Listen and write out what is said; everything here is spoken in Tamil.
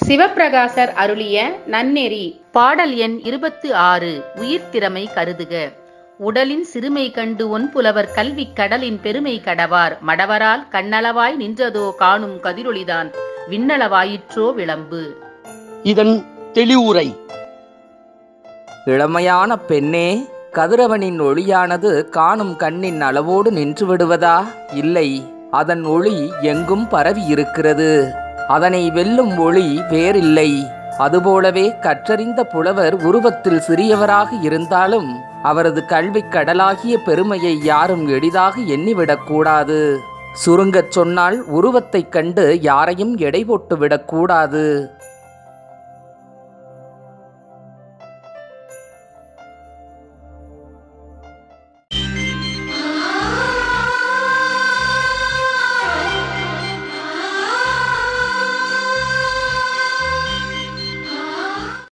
சிவப்பிரகாசர் அருளிய நன்னெறி பாடல் எண் இருபத்து ஆறு உயிர்த்திறமை கருதுக உடலின் சிறுமை கண்டு ஒன்புலவர் கல்விக் கடலின் பெருமை கடவார் மடவரால் கண்ணளவாய் நின்றதோ காணும் கதிரொளிதான் விண்ணளவாயிற்றோ விளம்பு இதன் தெளிவுரை இளமையான பெண்ணே கதிரவனின் ஒளியானது காணும் கண்ணின் அளவோடு நின்று விடுவதா இல்லை அதன் ஒளி எங்கும் பரவி இருக்கிறது அதனை வெல்லும் ஒளி வேறில்லை அதுபோலவே கற்றறிந்த புலவர் உருவத்தில் சிறியவராக இருந்தாலும் அவரது கல்விக் கடலாகிய பெருமையை யாரும் எளிதாக எண்ணிவிடக்கூடாது சுருங்கச் சொன்னால் உருவத்தைக் கண்டு யாரையும் எடை போட்டு விடக்கூடாது